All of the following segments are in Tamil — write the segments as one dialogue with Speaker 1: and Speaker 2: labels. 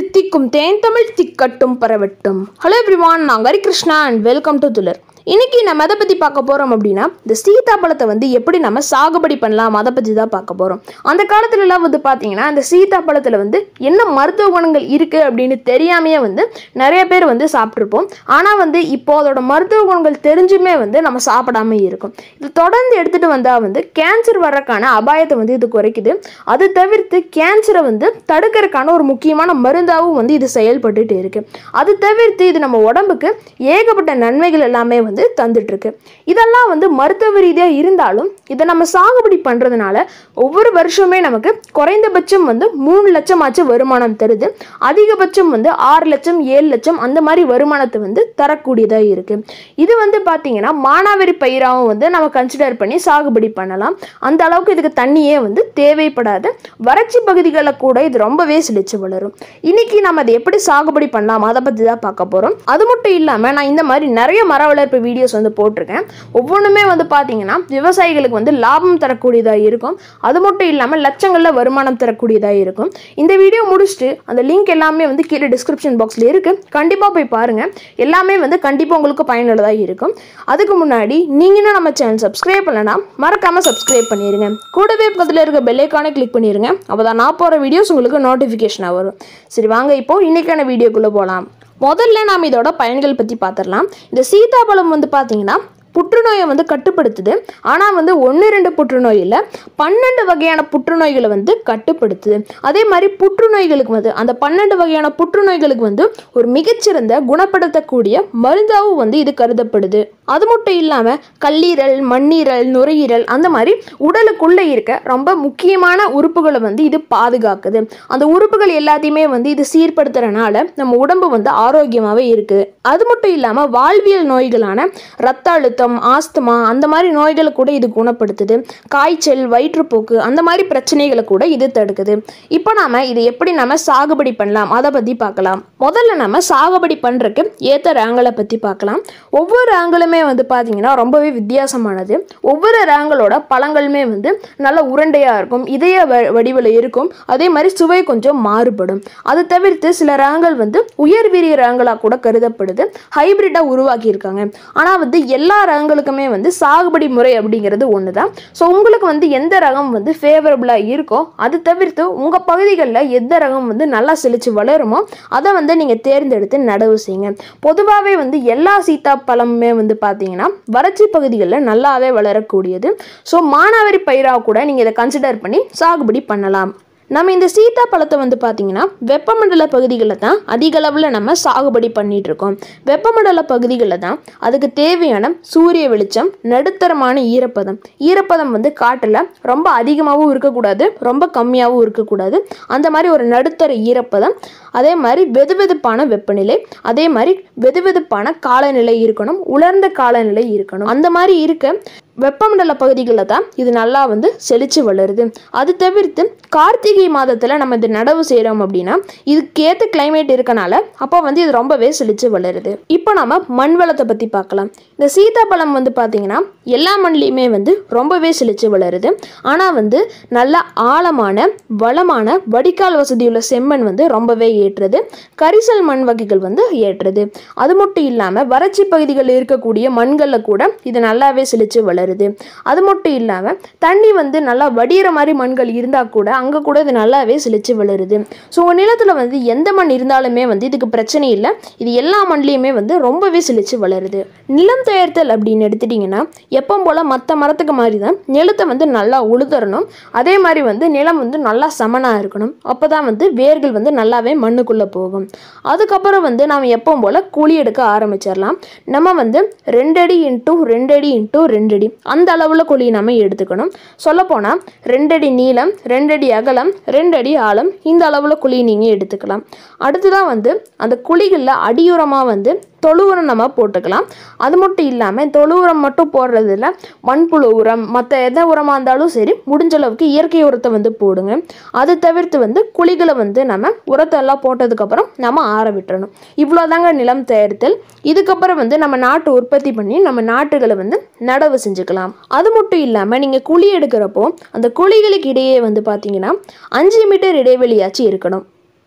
Speaker 1: தித்திக்கும் தேன் தமிழ் திக்கட்டும் பரவட்டும் ஹலோ எவ்ரிவான் நான் ஹரிகிருஷ்ணா அண்ட் வெல்கம் டு துலர் இன்னைக்கு நம்ம எதை பற்றி பார்க்க போகிறோம் அப்படின்னா இந்த சீதாப்பழத்தை வந்து எப்படி நம்ம சாகுபடி பண்ணலாம் அதை பற்றி தான் பார்க்க போகிறோம் அந்த காலத்துலலாம் வந்து பார்த்தீங்கன்னா இந்த சீதாப்பழத்தில் வந்து என்ன மருத்துவ குணங்கள் இருக்குது அப்படின்னு தெரியாமையே வந்து நிறைய பேர் வந்து சாப்பிட்ருப்போம் ஆனால் வந்து இப்போ அதோட மருத்துவ குணங்கள் தெரிஞ்சுமே வந்து நம்ம சாப்பிடாம இருக்கும் இது தொடர்ந்து எடுத்துகிட்டு வந்தால் வந்து கேன்சர் வர்றதுக்கான அபாயத்தை வந்து இது குறைக்குது அது தவிர்த்து கேன்சரை வந்து தடுக்கிறதுக்கான ஒரு முக்கியமான மருந்தாகவும் வந்து இது செயல்பட்டுட்டு இருக்கு அது தவிர்த்து இது நம்ம உடம்புக்கு ஏகப்பட்ட நன்மைகள் எல்லாமே வந்து தந்துட்டு இருக்கு இதெல்லாம் வந்து மருத்துவ ரீதியாக இருந்தாலும் இதை நம்ம சாகுபடி பண்ணுறதுனால ஒவ்வொரு வருஷமே நமக்கு குறைந்தபட்சம் வந்து மூணு லட்சமாச்சு வருமானம் தருது அதிகபட்சம் வந்து ஆறு லட்சம் ஏழு லட்சம் அந்த மாதிரி வருமானத்தை வந்து தரக்கூடியதாக இருக்கு இது வந்து பார்த்தீங்கன்னா மானாவாரி பயிராகவும் வந்து நம்ம கன்சிடர் பண்ணி சாகுபடி பண்ணலாம் அந்த அளவுக்கு இதுக்கு தண்ணியே வந்து தேவைப்படாது வறட்சி பகுதிகளில் கூட இது ரொம்பவே செழிச்சு வளரும் இன்னைக்கு நம்ம அதை எப்படி சாகுபடி பண்ணலாம் அதை பற்றி தான் பார்க்க போகிறோம் அது மட்டும் இல்லாமல் நான் இந்த மாதிரி நிறைய மர வளர்ப்பு வீடியோஸ் வந்து போட்டிருக்கேன் ஒவ்வொன்றுமே வந்து பார்த்தீங்கன்னா விவசாயிகளுக்கு வந்து லாபம் தரக்கூடியதாக இருக்கும் அது மட்டும் இல்லாமல் லட்சங்களில் வருமானம் தரக்கூடியதாக இருக்கும் இந்த வீடியோ முடிச்சுட்டு அந்த லிங்க் எல்லாமே வந்து கீழே டிஸ்கிரிப்ஷன் பாக்ஸில் இருக்குது கண்டிப்பாக போய் பாருங்கள் எல்லாமே வந்து கண்டிப்பாக உங்களுக்கு பயனுள்ளதாக இருக்கும் அதுக்கு முன்னாடி நீங்களும் நம்ம சேனல் சப்ஸ்கிரைப் பண்ணலனா மறக்காமல் சப்ஸ்கிரைப் பண்ணிடுங்க கூடவே பக்கத்தில் இருக்க பெல்லைக்கானே கிளிக் பண்ணிடுங்க அப்போ தான் நான் போகிற வீடியோஸ் உங்களுக்கு நோட்டிஃபிகேஷனாக வரும் சரி வாங்க இப்போது இன்றைக்கான வீடியோக்குள்ளே போகலாம் முதல்ல நாம் இதோட பயன்கள் பற்றி பார்த்துடலாம் இந்த சீதாப்பழம் வந்து பார்த்தீங்கன்னா புற்றுநோயை வந்து கட்டுப்படுத்துது ஆனால் வந்து ஒன்று ரெண்டு புற்றுநோய் இல்லை பன்னெண்டு வகையான புற்றுநோய்களை வந்து கட்டுப்படுத்துது அதே மாதிரி புற்றுநோய்களுக்கு வந்து அந்த பன்னெண்டு வகையான புற்றுநோய்களுக்கு வந்து ஒரு மிகச்சிறந்த குணப்படுத்தக்கூடிய மருந்தாகவும் வந்து இது கருதப்படுது அது மட்டும் இல்லாமல் கல்லீரல் மண்ணீரல் நுரையீரல் அந்த மாதிரி உடலுக்குள்ளே இருக்க ரொம்ப முக்கியமான உறுப்புகளை வந்து இது பாதுகாக்குது அந்த உறுப்புகள் எல்லாத்தையுமே வந்து இது சீர்படுத்துறதுனால நம்ம உடம்பு வந்து ஆரோக்கியமாகவே இருக்குது அது மட்டும் இல்லாமல் வாழ்வியல் நோய்களான ரத்த அழுத்தம் ஆஸ்துமா அந்த மாதிரி நோய்களை கூட இது குணப்படுத்துது காய்ச்சல் வயிற்றுப்போக்கு அந்த மாதிரி பிரச்சனைகளை கூட இது தடுக்குது இப்போ நாம இதை எப்படி நம்ம சாகுபடி பண்ணலாம் அதை பற்றி பார்க்கலாம் முதல்ல நம்ம சாகுபடி பண்ணுறதுக்கு ஏற்ற ரேங்களை பற்றி பார்க்கலாம் ஒவ்வொரு ரேங்களுமே வந்து பார்த்தீங்கன்னா ரொம்பவே வித்தியாசமானது ஒவ்வொரு ரேங்களோட பழங்களுமே வந்து நல்ல உருண்டையாக இருக்கும் இதய வ- வடிவில் இருக்கும் அதே மாதிரி சுவை கொஞ்சம் மாறுபடும் அது தவிர்த்து சில ரகங்கள் வந்து உயர் வீரிய ரகங்களாக கூட கருதப்படுது ஹைபிரிட்டாக உருவாக்கியிருக்காங்க ஆனால் வந்து எல்லா ரகங்களுக்குமே வந்து சாகுபடி முறை அப்படிங்கிறது ஒன்று தான் ஸோ உங்களுக்கு வந்து எந்த ரகம் வந்து ஃபேவரபுளாக இருக்கோ அது தவிர்த்து உங்கள் பகுதிகளில் எந்த ரகம் வந்து நல்லா செழிச்சு வளருமோ அதை வந்து நீங்கள் தேர்ந்தெடுத்து நடவு செய்யுங்க பொதுவாகவே வந்து எல்லா சீத்தா பழமுமே வந்து பார்த்தீங்கன்னா வறட்சி பகுதிகளில் நல்லாவே வளரக்கூடியது ஸோ மானாவாரி பயிராக கூட நீங்கள் இதை கன்சிடர் பண்ணி சாகுபடி பண்ணலாம் நம்ம இந்த சீதா பழத்தை வந்து பார்த்தீங்கன்னா வெப்பமண்டல பகுதிகளில் தான் அதிக அளவில் நம்ம சாகுபடி பண்ணிட்டு இருக்கோம் வெப்பமண்டல பகுதிகளில் தான் அதுக்கு தேவையான சூரிய வெளிச்சம் நடுத்தரமான ஈரப்பதம் ஈரப்பதம் வந்து காட்டில் ரொம்ப அதிகமாகவும் இருக்கக்கூடாது ரொம்ப கம்மியாகவும் இருக்கக்கூடாது அந்த மாதிரி ஒரு நடுத்தர ஈரப்பதம் அதே மாதிரி வெதுவெதுப்பான வெப்பநிலை அதே மாதிரி வெதுவெதுப்பான காலநிலை இருக்கணும் உலர்ந்த காலநிலை இருக்கணும் அந்த மாதிரி இருக்க வெப்பமண்டல பகுதிகளில் தான் இது நல்லா வந்து செழிச்சு வளருது அது தவிர்த்து கார்த்திகை மாதத்தில் நம்ம இது நடவு செய்கிறோம் அப்படின்னா இதுக்கேற்ற கிளைமேட் இருக்கனால அப்போ வந்து இது ரொம்பவே செழிச்சு வளருது இப்போ நம்ம மண் வளத்தை பற்றி பார்க்கலாம் இந்த சீதாப்பழம் வந்து பார்த்தீங்கன்னா எல்லா மண்லேயுமே வந்து ரொம்பவே செழிச்சு வளருது ஆனால் வந்து நல்ல ஆழமான வளமான வடிகால் வசதியுள்ள செம்மண் வந்து ரொம்பவே ஏற்றுறது கரிசல் மண் வகைகள் வந்து ஏற்றுறது அது மட்டும் இல்லாமல் வறட்சி பகுதிகளில் இருக்கக்கூடிய மண்களில் கூட இது நல்லாவே செழிச்சு வளருது அது மட்டும் இல்லாமல் தண்ணி வந்து நல்லா வடிகிற மாதிரி மண்கள் இருந்தால் கூட அங்கே கூட இது நல்லாவே செழிச்சு வளருது ஸோ உங்கள் நிலத்தில் வந்து எந்த மண் இருந்தாலுமே வந்து இதுக்கு பிரச்சனை இல்லை இது எல்லா மண்லேயுமே வந்து ரொம்பவே செழிச்சு வளருது நிலம் தயாரித்தல் அப்படின்னு எடுத்துட்டிங்கன்னா எப்போ போல் மற்ற மரத்துக்கு மாதிரி தான் நிலத்தை வந்து நல்லா உழுதரணும் அதே மாதிரி வந்து நிலம் வந்து நல்லா சமனாக இருக்கணும் அப்போ தான் வந்து வேர்கள் வந்து நல்லாவே மண்ணுக்குள்ளே போகும் அதுக்கப்புறம் வந்து நாம் எப்பவும் போல் குழி எடுக்க ஆரம்பிச்சிடலாம் நம்ம வந்து ரெண்டடி இன்ட்டு ரெண்டடி இன்ட்டு ரெண்டடி அந்த அளவில் குழி நம்ம எடுத்துக்கணும் சொல்லப்போனால் ரெண்டடி நீளம் ரெண்டடி அகலம் ரெண்டடி ஆழம் இந்த அளவில் குழி நீங்கள் எடுத்துக்கலாம் அடுத்ததாக வந்து அந்த குழிகளில் அடியுரமாக வந்து தொழு உரம் நம்ம போட்டுக்கலாம் அது மட்டும் இல்லாமல் தொழு உரம் மட்டும் போடுறதில்ல மண்புழு உரம் மற்ற எந்த உரமாக இருந்தாலும் சரி முடிஞ்ச அளவுக்கு இயற்கை உரத்தை வந்து போடுங்க அது தவிர்த்து வந்து குழிகளை வந்து நம்ம உரத்தை எல்லாம் போட்டதுக்கப்புறம் நம்ம ஆற விட்டுறணும் இவ்வளோதாங்க நிலம் தயாரித்தல் இதுக்கப்புறம் வந்து நம்ம நாட்டு உற்பத்தி பண்ணி நம்ம நாட்டுகளை வந்து நடவு செஞ்சுக்கலாம் அது மட்டும் இல்லாமல் நீங்கள் குழி எடுக்கிறப்போ அந்த குழிகளுக்கு இடையே வந்து பார்த்தீங்கன்னா அஞ்சு மீட்டர் இடைவெளியாச்சும் இருக்கணும்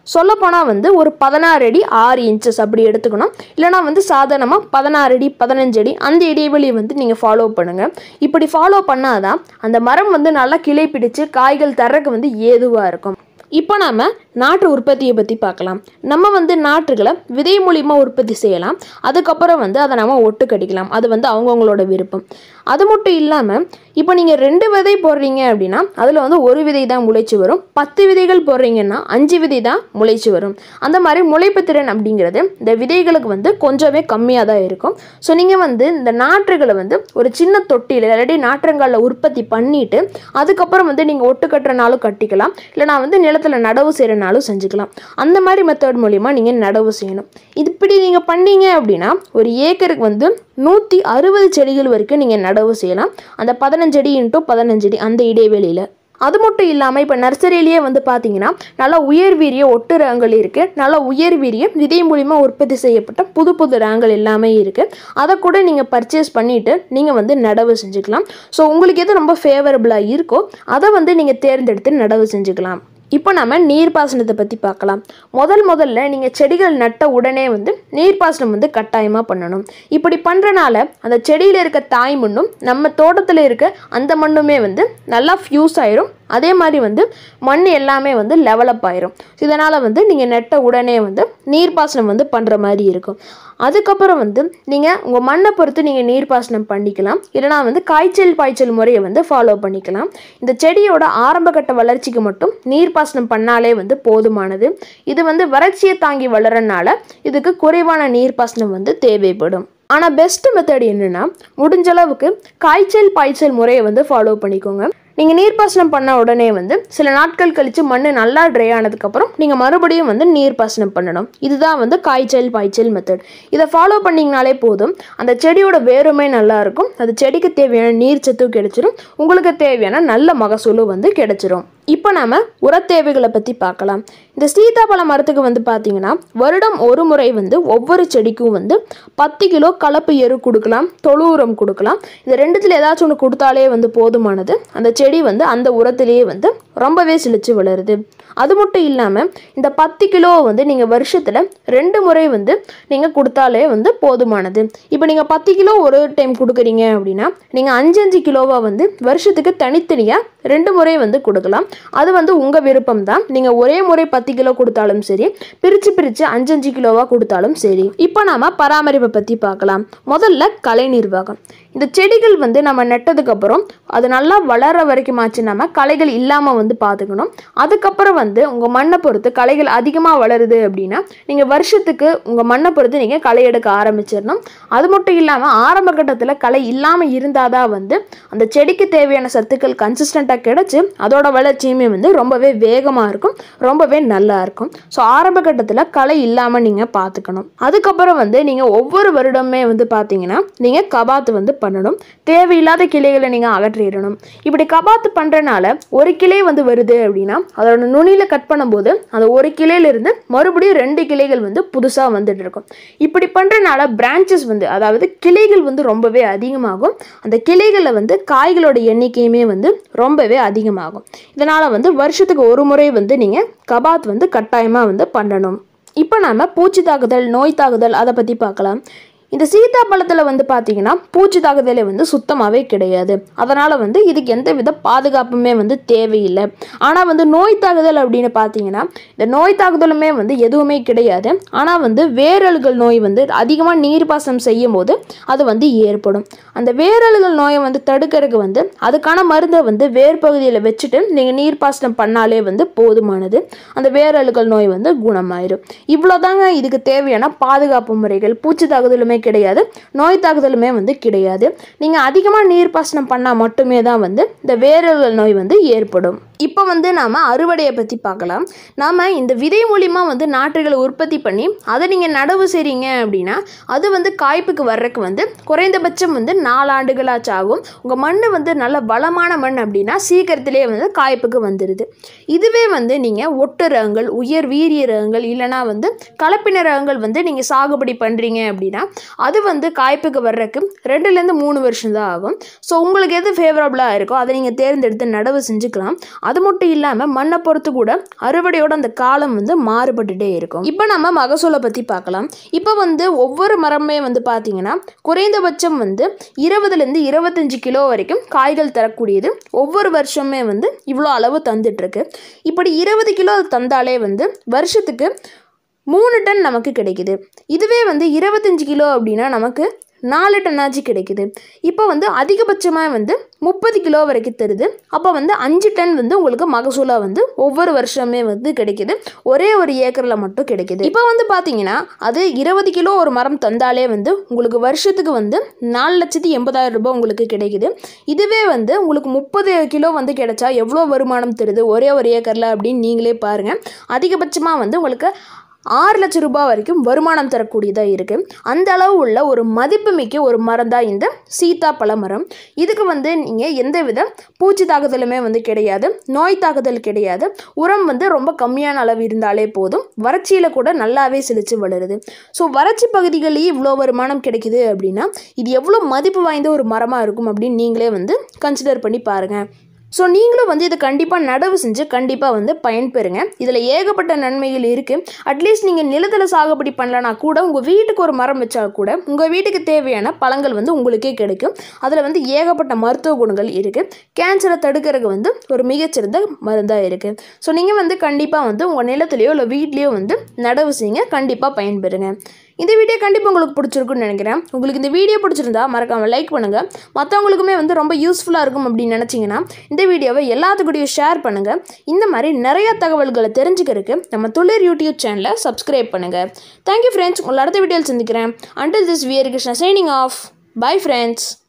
Speaker 1: சொல்லப்போனால் வந்து ஒரு பதினாறு அடி ஆறு இன்ச்சஸ் அப்படி எடுத்துக்கணும் இல்லைனா வந்து சாதாரணமாக பதினாறு அடி பதினஞ்சு அடி அந்த இடைவெளியை வந்து நீங்கள் ஃபாலோ பண்ணுங்கள் இப்படி ஃபாலோ பண்ணாதான் அந்த மரம் வந்து நல்லா கிளை பிடிச்சு காய்கள் தர்றதுக்கு வந்து ஏதுவாக இருக்கும் இப்போ நாம் நாற்று உற்பத்தியை பற்றி பார்க்கலாம் நம்ம வந்து நாற்றுகளை விதை மூலிமா உற்பத்தி செய்யலாம் அதுக்கப்புறம் வந்து அதை நம்ம ஒட்டு கட்டிக்கலாம் அது வந்து அவங்கவுங்களோட விருப்பம் அது மட்டும் இல்லாமல் இப்போ நீங்கள் ரெண்டு விதை போடுறீங்க அப்படின்னா அதில் வந்து ஒரு விதை தான் முளைச்சி வரும் பத்து விதைகள் போடுறீங்கன்னா அஞ்சு விதை தான் முளைச்சி வரும் அந்த மாதிரி முளைப்பு திறன் அப்படிங்கிறது இந்த விதைகளுக்கு வந்து கொஞ்சமே கம்மியாக தான் இருக்கும் ஸோ நீங்கள் வந்து இந்த நாற்றுகளை வந்து ஒரு சின்ன தொட்டியில் இல்லாட்டி நாற்றங்காலில் உற்பத்தி பண்ணிட்டு அதுக்கப்புறம் வந்து நீங்கள் ஒட்டு கட்டுறனாலும் கட்டிக்கலாம் இல்லைனா வந்து நிலத்தில் நடவு செய்கிறனாலும் செஞ்சுக்கலாம் அந்த மாதிரி மெத்தட் மூலிமா நீங்கள் நடவு செய்யணும் இது இப்படி நீங்கள் பண்ணீங்க அப்படின்னா ஒரு ஏக்கருக்கு வந்து நூற்றி அறுபது செடிகள் வரைக்கும் நீங்கள் நடவு செய்யலாம் அந்த பதினஞ்சு அடி இன்ட்டு பதினஞ்சு அடி அந்த இடைவெளியில் அது மட்டும் இல்லாமல் இப்போ நர்சரியிலேயே வந்து பார்த்தீங்கன்னா நல்லா உயர் வீரிய ஒட்டு ரகங்கள் இருக்குது நல்லா உயர் வீரிய விதை மூலிமா உற்பத்தி செய்யப்பட்ட புது புது ரகங்கள் எல்லாமே இருக்குது அதை கூட நீங்கள் பர்ச்சேஸ் பண்ணிவிட்டு நீங்கள் வந்து நடவு செஞ்சுக்கலாம் ஸோ உங்களுக்கு எது ரொம்ப ஃபேவரபுளாக இருக்கோ அதை வந்து நீங்கள் தேர்ந்தெடுத்து நடவு செஞ்சுக்கலாம் இப்போ நம்ம நீர்ப்பாசனத்தை பற்றி பார்க்கலாம் முதல் முதல்ல நீங்கள் செடிகள் நட்ட உடனே வந்து நீர்ப்பாசனம் வந்து கட்டாயமாக பண்ணணும் இப்படி பண்ணுறனால அந்த செடியில் இருக்க தாய் மண்ணும் நம்ம தோட்டத்தில் இருக்க அந்த மண்ணுமே வந்து நல்லா ஃப்யூஸ் ஆயிரும் அதே மாதிரி வந்து மண் எல்லாமே வந்து லெவலப் ஆயிரும் இதனால் வந்து நீங்கள் நெட்ட உடனே வந்து நீர்ப்பாசனம் வந்து பண்ணுற மாதிரி இருக்கும் அதுக்கப்புறம் வந்து நீங்கள் உங்கள் மண்ணை பொறுத்து நீங்கள் நீர்ப்பாசனம் பண்ணிக்கலாம் இல்லைனா வந்து காய்ச்சல் பாய்ச்சல் முறையை வந்து ஃபாலோ பண்ணிக்கலாம் இந்த செடியோட ஆரம்பகட்ட வளர்ச்சிக்கு மட்டும் நீர்ப்பாசனம் பண்ணாலே வந்து போதுமானது இது வந்து வறட்சியை தாங்கி வளரனால இதுக்கு குறைவான நீர்ப்பாசனம் வந்து தேவைப்படும் ஆனால் பெஸ்ட் மெத்தட் என்னென்னா முடிஞ்ச அளவுக்கு காய்ச்சல் பாய்ச்சல் முறையை வந்து ஃபாலோ பண்ணிக்கோங்க நீங்கள் நீர்ப்பாசனம் பண்ண உடனே வந்து சில நாட்கள் கழித்து மண் நல்லா ட்ரை ஆனதுக்கப்புறம் நீங்கள் மறுபடியும் வந்து நீர்ப்பாசனம் பண்ணணும் இதுதான் வந்து காய்ச்சல் பாய்ச்சல் மெத்தட் இதை ஃபாலோ பண்ணிங்கனாலே போதும் அந்த செடியோட வேருமே நல்லா இருக்கும் அது செடிக்கு தேவையான நீர் சத்தும் கிடைச்சிரும் உங்களுக்கு தேவையான நல்ல மகசூலும் வந்து கிடைச்சிரும் இப்போ நாம உரத் தேவைகளை பற்றி பார்க்கலாம் இந்த சீதாப்பழ மரத்துக்கு வந்து பார்த்தீங்கன்னா வருடம் ஒரு முறை வந்து ஒவ்வொரு செடிக்கும் வந்து பத்து கிலோ கலப்பு எரு கொடுக்கலாம் தொழு உரம் கொடுக்கலாம் இது ரெண்டுத்தில் ஏதாச்சும் ஒன்று கொடுத்தாலே வந்து போதுமானது அந்த செடி வந்து அந்த உரத்திலேயே வந்து ரொம்பவே செழிச்சு வளருது அது மட்டும் இல்லாமல் இந்த பத்து கிலோவை வந்து நீங்கள் வருஷத்தில் ரெண்டு முறை வந்து நீங்கள் கொடுத்தாலே வந்து போதுமானது இப்போ நீங்கள் பத்து கிலோ ஒரு டைம் கொடுக்குறீங்க அப்படின்னா நீங்கள் அஞ்சு அஞ்சு கிலோவாக வந்து வருஷத்துக்கு தனித்தனியாக ரெண்டு முறை வந்து கொடுக்கலாம் அது வந்து உங்கள் விருப்பம் தான் நீங்கள் ஒரே முறை பத்து கிலோ கொடுத்தாலும் சரி பிரித்து பிரித்து அஞ்சு அஞ்சு கிலோவாக கொடுத்தாலும் சரி இப்போ நாம பராமரிப்பை பற்றி பார்க்கலாம் முதல்ல கலை நிர்வாகம் இந்த செடிகள் வந்து நம்ம நட்டதுக்கப்புறம் அது நல்லா வளர வரைக்கும் ஆச்சு நம்ம களைகள் இல்லாமல் வந்து பார்த்துக்கணும் அதுக்கப்புறம் வந்து உங்கள் மண்ணை பொறுத்து களைகள் அதிகமாக வளருது அப்படின்னா நீங்கள் வருஷத்துக்கு உங்கள் மண்ணை பொறுத்து நீங்கள் களை எடுக்க ஆரம்பிச்சிடணும் அது மட்டும் இல்லாமல் ஆரம்ப கட்டத்தில் களை இல்லாமல் இருந்தால் தான் வந்து அந்த செடிக்கு தேவையான சத்துக்கள் கன்சிஸ்டண்ட்டாக கிடச்சி அதோட வளர்ச்சியுமே வந்து ரொம்பவே வேகமாக இருக்கும் ரொம்பவே நல்லா இருக்கும் ஸோ ஆரம்ப கட்டத்தில் களை இல்லாமல் நீங்கள் பார்த்துக்கணும் அதுக்கப்புறம் வந்து நீங்கள் ஒவ்வொரு வருடமே வந்து பார்த்தீங்கன்னா நீங்கள் கபாத்து வந்து பண்ணணும் தேவையில்லாத கிளைகளை நீங்கள் அகற்றிடணும் இப்படி கபாத்து பண்ணுறனால ஒரு கிளை வந்து வருது அப்படின்னா அதோட நுனியில் கட் பண்ணும்போது அந்த ஒரு கிளையிலிருந்து மறுபடியும் ரெண்டு கிளைகள் வந்து புதுசாக வந்துட்டு இருக்கும் இப்படி பண்ணுறனால பிரான்ச்சஸ் வந்து அதாவது கிளைகள் வந்து ரொம்பவே அதிகமாகும் அந்த கிளைகளில் வந்து காய்களோட எண்ணிக்கையுமே வந்து ரொம்பவே அதிகமாகும் இதனால் வந்து வருஷத்துக்கு ஒரு முறை வந்து நீங்கள் கபாத் வந்து கட்டாயமாக வந்து பண்ணணும் இப்போ நாம பூச்சி தாக்குதல் நோய் தாக்குதல் அதை பற்றி பார்க்கலாம் இந்த சீதாப்பழத்தில் வந்து பார்த்தீங்கன்னா பூச்சி தாக்குதலே வந்து சுத்தமாகவே கிடையாது அதனால் வந்து இதுக்கு எந்த வித பாதுகாப்புமே வந்து தேவையில்லை ஆனால் வந்து நோய் தாக்குதல் அப்படின்னு பார்த்தீங்கன்னா இந்த நோய் தாக்குதலுமே வந்து எதுவுமே கிடையாது ஆனால் வந்து வேரல்கள் நோய் வந்து அதிகமாக நீர்ப்பாசனம் செய்யும் போது அது வந்து ஏற்படும் அந்த வேரல்கள் நோயை வந்து தடுக்கிறதுக்கு வந்து அதுக்கான மருந்தை வந்து வேர் பகுதியில் வச்சுட்டு நீங்கள் நீர்ப்பாசனம் பண்ணாலே வந்து போதுமானது அந்த வேரல்கள் நோய் வந்து குணமாயிடும் இவ்வளோதாங்க இதுக்கு தேவையான பாதுகாப்பு முறைகள் பூச்சி தாக்குதலுமே கிடையாது நோய் தாக்குதலுமே வந்து கிடையாது நீங்கள் அதிகமாக நீர்ப்பாசனம் பண்ணால் மட்டுமே தான் வந்து இந்த வேரல்கள் நோய் வந்து ஏற்படும் இப்போ வந்து நாம் அறுவடையை பற்றி பார்க்கலாம் நாம் இந்த விதை மூலிமா வந்து நாற்றுகளை உற்பத்தி பண்ணி அதை நீங்கள் நடவு செய்கிறீங்க அப்படின்னா அது வந்து காய்ப்புக்கு வர்றதுக்கு வந்து குறைந்தபட்சம் வந்து நாலு ஆண்டுகளாச்சு ஆகும் உங்கள் மண் வந்து நல்ல வளமான மண் அப்படின்னா சீக்கிரத்திலேயே வந்து காய்ப்புக்கு வந்துடுது இதுவே வந்து நீங்கள் ஒட்டு ரகங்கள் உயர் வீரிய ரகங்கள் இல்லைனா வந்து கலப்பின ரகங்கள் வந்து நீங்கள் சாகுபடி பண்ணுறீங்க அப்படின்னா அது வந்து காய்ப்புக்கு வர்றதுக்கு ரெண்டுலேருந்து மூணு வருஷம் தான் ஆகும் ஸோ உங்களுக்கு எது ஃபேவரபுளாக இருக்கோ அதை நீங்கள் தேர்ந்தெடுத்து நடவு செஞ்சுக்கலாம் அது மட்டும் இல்லாமல் மண்ணை பொறுத்து கூட அறுவடையோட அந்த காலம் வந்து மாறுபட்டுட்டே இருக்கும் இப்போ நம்ம மகசூலை பற்றி பார்க்கலாம் இப்போ வந்து ஒவ்வொரு மரமே வந்து பார்த்தீங்கன்னா குறைந்தபட்சம் வந்து இருபதுலேருந்து இருபத்தஞ்சு கிலோ வரைக்கும் காய்கள் தரக்கூடியது ஒவ்வொரு வருஷமே வந்து இவ்வளோ அளவு தந்துட்டுருக்கு இப்படி இருபது கிலோ தந்தாலே வந்து வருஷத்துக்கு மூணு டன் நமக்கு கிடைக்குது இதுவே வந்து இருபத்தஞ்சு கிலோ அப்படின்னா நமக்கு நாலு டன்னாச்சு கிடைக்குது இப்போ வந்து அதிகபட்சமாக வந்து முப்பது கிலோ வரைக்கும் தருது அப்போ வந்து அஞ்சு டன் வந்து உங்களுக்கு மகசூலாக வந்து ஒவ்வொரு வருஷமே வந்து கிடைக்குது ஒரே ஒரு ஏக்கரில் மட்டும் கிடைக்குது இப்போ வந்து பார்த்தீங்கன்னா அது இருபது கிலோ ஒரு மரம் தந்தாலே வந்து உங்களுக்கு வருஷத்துக்கு வந்து நாலு லட்சத்தி எண்பதாயிரம் ரூபாய் உங்களுக்கு கிடைக்குது இதுவே வந்து உங்களுக்கு முப்பது கிலோ வந்து கிடைச்சா எவ்வளோ வருமானம் தருது ஒரே ஒரு ஏக்கரில் அப்படின்னு நீங்களே பாருங்கள் அதிகபட்சமாக வந்து உங்களுக்கு ஆறு லட்சம் ரூபாய் வரைக்கும் வருமானம் தரக்கூடியதாக இருக்குது அந்த அளவு உள்ள ஒரு மதிப்புமிக்க ஒரு மரம் தான் இந்த சீதாப்பழ மரம் இதுக்கு வந்து நீங்கள் எந்த வித பூச்சி தாக்குதலுமே வந்து கிடையாது நோய் தாக்குதல் கிடையாது உரம் வந்து ரொம்ப கம்மியான அளவு இருந்தாலே போதும் வறட்சியில் கூட நல்லாவே செழித்து வளருது ஸோ வறட்சி பகுதிகளிலேயே இவ்வளோ வருமானம் கிடைக்குது அப்படின்னா இது எவ்வளோ மதிப்பு வாய்ந்த ஒரு மரமாக இருக்கும் அப்படின்னு நீங்களே வந்து கன்சிடர் பண்ணி பாருங்கள் ஸோ நீங்களும் வந்து இதை கண்டிப்பாக நடவு செஞ்சு கண்டிப்பாக வந்து பயன்பெறுங்க இதில் ஏகப்பட்ட நன்மைகள் இருக்குது அட்லீஸ்ட் நீங்கள் நிலத்தில் சாகுபடி பண்ணலனா கூட உங்கள் வீட்டுக்கு ஒரு மரம் வச்சா கூட உங்கள் வீட்டுக்கு தேவையான பழங்கள் வந்து உங்களுக்கே கிடைக்கும் அதில் வந்து ஏகப்பட்ட மருத்துவ குணங்கள் இருக்குது கேன்சரை தடுக்கிறதுக்கு வந்து ஒரு மிகச்சிறந்த மருந்தாக இருக்குது ஸோ நீங்கள் வந்து கண்டிப்பாக வந்து உங்கள் நிலத்துலையோ இல்லை வீட்லேயோ வந்து நடவு செய்யுங்க கண்டிப்பாக பயன்பெறுங்க இந்த வீடியோ கண்டிப்பாக உங்களுக்கு பிடிச்சிருக்குன்னு நினைக்கிறேன் உங்களுக்கு இந்த வீடியோ பிடிச்சிருந்தா மறக்காமல் லைக் பண்ணுங்கள் மற்றவங்களுக்குமே வந்து ரொம்ப யூஸ்ஃபுல்லாக இருக்கும் அப்படின்னு நினச்சிங்கன்னா இந்த வீடியோவை எல்லாத்துக்கூடயும் ஷேர் பண்ணுங்கள் இந்த மாதிரி நிறைய தகவல்களை தெரிஞ்சுக்கிறதுக்கு நம்ம துளிர் யூடியூப் சேனலை சப்ஸ்கிரைப் பண்ணுங்கள் தேங்க்யூ ஃப்ரெண்ட்ஸ் உங்களை அடுத்த வீடியோவில் சந்திக்கிறேன் அண்டில் திஸ் வியர் Krishna signing off bye friends